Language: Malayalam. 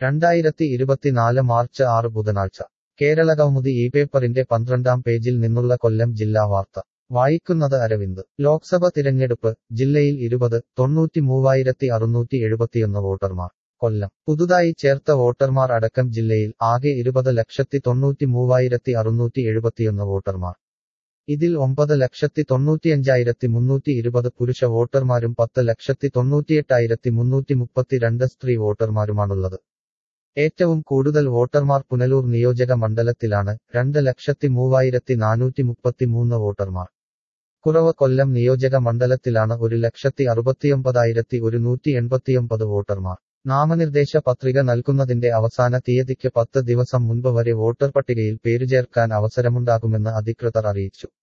രണ്ടായിരത്തി ഇരുപത്തിനാല് മാർച്ച് ആറ് ബുധനാഴ്ച കേരളകൗമുദി ഈ പേപ്പറിന്റെ പന്ത്രണ്ടാം പേജിൽ നിന്നുള്ള കൊല്ലം ജില്ലാ വാർത്ത വായിക്കുന്നത് അരവിന്ദ് ലോക്സഭ തിരഞ്ഞെടുപ്പ് ജില്ലയിൽ ഇരുപത് തൊണ്ണൂറ്റി മൂവായിരത്തി അറുന്നൂറ്റി എഴുപത്തിയൊന്ന് വോട്ടർമാർ കൊല്ലം പുതുതായി ചേർത്ത വോട്ടർമാർ അടക്കം ജില്ലയിൽ ആകെ ഇരുപത് ലക്ഷത്തി തൊണ്ണൂറ്റി മൂവായിരത്തി അറുന്നൂറ്റി എഴുപത്തിയൊന്ന് വോട്ടർമാർ ഇതിൽ ഒമ്പത് ലക്ഷത്തി തൊണ്ണൂറ്റിയഞ്ചായിരത്തി മുന്നൂറ്റി ഇരുപത് പുരുഷ വോട്ടർമാരും പത്ത് ലക്ഷത്തി തൊണ്ണൂറ്റിയെട്ടായിരത്തി മുന്നൂറ്റി മുപ്പത്തിരണ്ട് സ്ത്രീ വോട്ടർമാരുമാണുള്ളത് ഏറ്റവും കൂടുതൽ വോട്ടർമാർ പുനലൂർ നിയോജക മണ്ഡലത്തിലാണ് രണ്ട് ലക്ഷത്തി മൂവായിരത്തി നാനൂറ്റി മുപ്പത്തിമൂന്ന് വോട്ടർമാർ കുറവ് കൊല്ലം നിയോജക മണ്ഡലത്തിലാണ് ഒരു ലക്ഷത്തി അറുപത്തിയൊമ്പതായിരത്തി ഒരുന്നൂറ്റി എൺപത്തിയൊമ്പത് വോട്ടർമാർ നാമനിർദ്ദേശ പത്രിക നൽകുന്നതിന്റെ അവസാന തീയതിക്ക് പത്ത് ദിവസം മുൻപ് വരെ വോട്ടർ പട്ടികയിൽ പേരുചേർക്കാൻ അവസരമുണ്ടാകുമെന്ന് അധികൃതർ അറിയിച്ചു